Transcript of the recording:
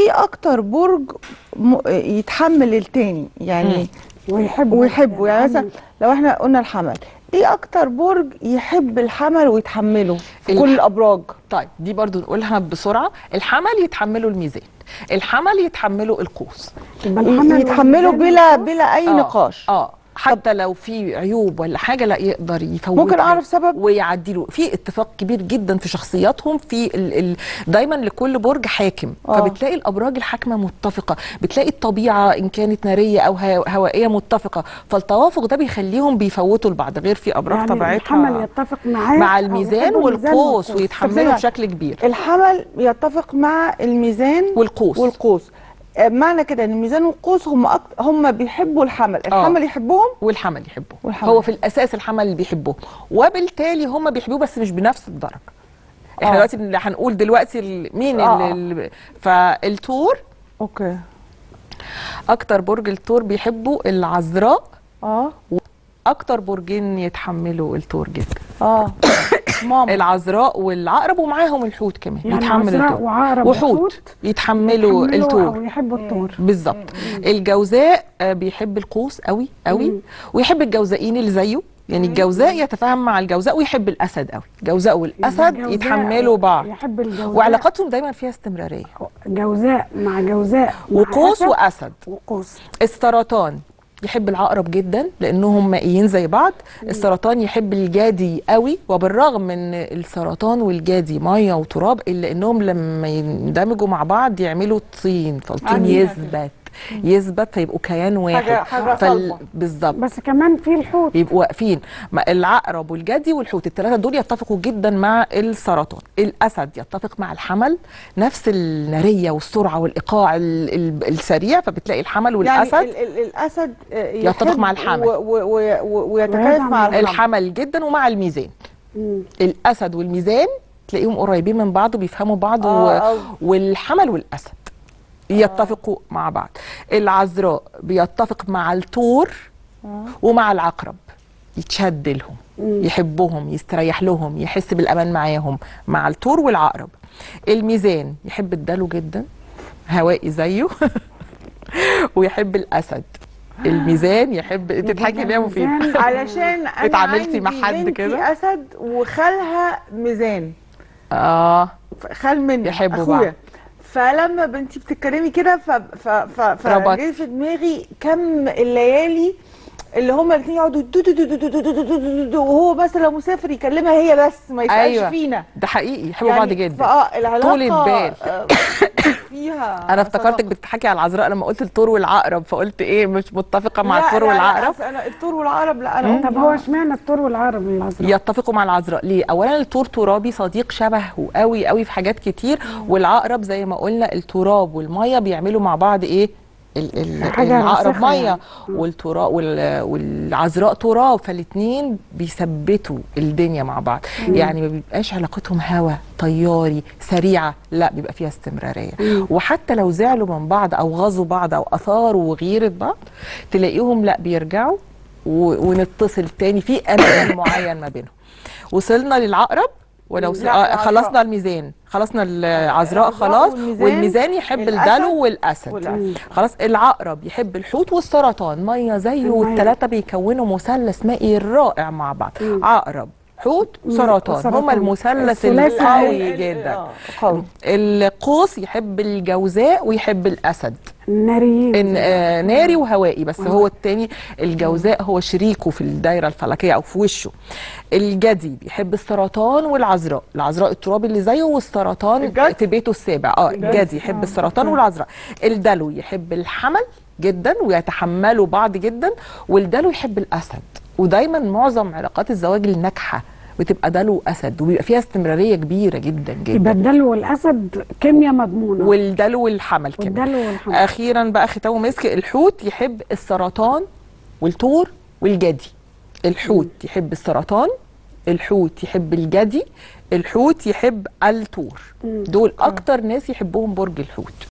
ايه اكتر برج م... يتحمل التاني يعني ويحب ويحبه يعني مثلا لو احنا قلنا الحمل ايه اكتر برج يحب الحمل ويتحمله في الح- كل الابراج طيب دي برضو نقولها بسرعه الحمل يتحملوا الميزان الحمل يتحملوا القوس يبقى الحمل يتحمله والميزان بلا والقوس. بلا اي آه، نقاش اه حتى لو في عيوب ولا حاجه لا يقدر يفوت ممكن أعرف سبب؟ ويعدله في اتفاق كبير جدا في شخصياتهم في ال ال دايما لكل برج حاكم آه. فبتلاقي الابراج الحاكمه متفقه بتلاقي الطبيعه ان كانت ناريه او هو- هوائيه متفقه فالتوافق ده بيخليهم بيفوتوا لبعض غير في ابراج يعني طبيعتها الحمل يتفق معاه مع أو الميزان يحب الميزان والقوس طب ويتحملوا ثانية. بشكل كبير الحمل يتفق مع الميزان والقوس والقوس آه، معنى كده ان الميزان والقوس هم أكتر هم بيحبوا الحمل الحمل يحبهم والحمل يحبه والحمل. هو في الاساس الحمل اللي بيحبوه وبالتالي هم بيحبوه بس مش بنفس الدرجه احنا آه. دلوقتي اللي هنقول دلوقتي ال- مين آه. اللي اللي فالتور اوكي اكتر برج التور بيحبوا العذراء اه اكتر برجين يتحملوا التور جدا اه ماما العذراء والعقرب ومعاهم الحوت كمان يعني يتحمل عذراء التور وعقرب وحوت وحوت يتحملوا يحملوا التور او يحبوا التور بالظبط الجوزاء آه، بيحب القوس قوي قوي مم. ويحب الجوزائيين اللي زيه يعني الجوزاء يتفاهم مع الجوزاء ويحب الاسد قوي الجوزاء والاسد الجوزاء يتحملوا بعض يحب الجوزاء وعلاقاتهم دايما فيها استمراريه جوزاء مع جوزاء مع وقوس أسد واسد وقوس السرطان يحب العقرب جدا لانهم مائيين زي بعض السرطان يحب الجدي قوي وبالرغم من السرطان والجدي ميه وتراب الا انهم لما يندمجوا مع بعض يعملوا طين فالطين عاملين يثبت يثبت فيبقوا كيان واحد حاجة- حاجة صلبة. بالظبط بس كمان في الحوت يبقوا واقفين ما العقرب والجدي والحوت الثلاثه دول يتفقوا جدا مع السرطان الاسد يتفق مع الحمل نفس الناريه والسرعه والايقاع ال- ال- السريع فبتلاقي الحمل والاسد يعني ال ال الاسد آه، يتفق يحب مع الحمل. و- و- و- و- ويتكيف مع الحمل الحمل جدا ومع الميزان مم. الاسد والميزان تلاقيهم قريبين من بعض وبيفهموا بعض آه، و... أو. والحمل والاسد يتفقوا مع بعض العذراء بيتفق مع الثور ومع العقرب يتشد لهم يحبهم يستريح لهم يحس بالامان معاهم مع الثور والعقرب الميزان يحب الدلو جدا هوائي زيه ويحب الاسد الميزان يحب انت تضحكي ليه يا مفيد الميزان علشان انا اتعاملتي مع عندي حد بنتي كده؟ اسد وخالها ميزان اه خال مني يحبوا اخويا بعض. فلما بنتي بتتكلمي كده ف ف ف ربط. فجه في دماغي كم الليالي اللي هما الاثنين يقعدوا دو دو دو دو دو دو دو دو دو دو وهو بس لو مسافر يكلمها هي بس ما يسالش أيوة. فينا ده حقيقي يحبوا بعض جدا فاه العلاقه طول البال. آه، فيها انا افتكرتك صداقة. بتضحكي على العذراء لما قلت الثور والعقرب فقلت ايه مش متفقه مع لا، الثور لا، لا، والعقرب أصل انا الثور والعقرب لا انا قلت طب هو اشمعنى التور والعقرب العذراء يتفقوا مع العذراء ليه اولا الثور ترابي صديق شبهه قوي قوي في حاجات كتير والعقرب زي ما قلنا التراب والميه بيعملوا مع بعض ايه ال- ال- حاجة العقرب راسخة ميه يعني. والتراب وال- والعذراء تراب فالاثنين بيثبتوا الدنيا مع بعض يعني ما بيبقاش علاقتهم هوا طياري سريعه لا بيبقى فيها استمراريه وحتى لو زعلوا من بعض او غزوا بعض او اثاروا غيره بعض تلاقيهم لا بيرجعوا و- ونتصل تاني في امان معين ما بينهم وصلنا للعقرب ولو س... لا، آه العذراء. خلصنا الميزان خلصنا العذراء العذراء خلاص والميزان، والميزان يحب الأسد الدلو والاسد والأسد. خلاص العقرب يحب الحوت والسرطان ميه زيه المية. والثلاثه بيكونوا مثلث مائي رائع مع بعض عقرب حوت مم. سرطان وسرطان. هما المثلث الثلاثي القوي ال- ال- جدا آه، قوي القوس يحب الجوزاء ويحب الاسد الناريين إن آه ناري وهوائي بس هو التاني الجوزاء هو شريكه في الدايره الفلكيه او في وشه الجدي بيحب السرطان والعذراء العذراء الترابي اللي زيه والسرطان الجدي؟ في بيته السابع اه الجدي يحب السرطان والعذراء الدلو يحب الحمل جدا ويتحملوا بعض جدا والدلو يحب الاسد ودايما معظم علاقات الزواج الناجحه بتبقى دلو اسد وبيبقى فيها استمراريه كبيره جدا يبقى جدا الدلو والاسد كيمياء مضمونه والدلو والحمل كمان والدلو والحمل اخيرا بقى ختام مسك الحوت يحب السرطان والثور والجدي الحوت يحب السرطان الحوت يحب الجدي الحوت يحب الثور دول اكتر ناس يحبهم برج الحوت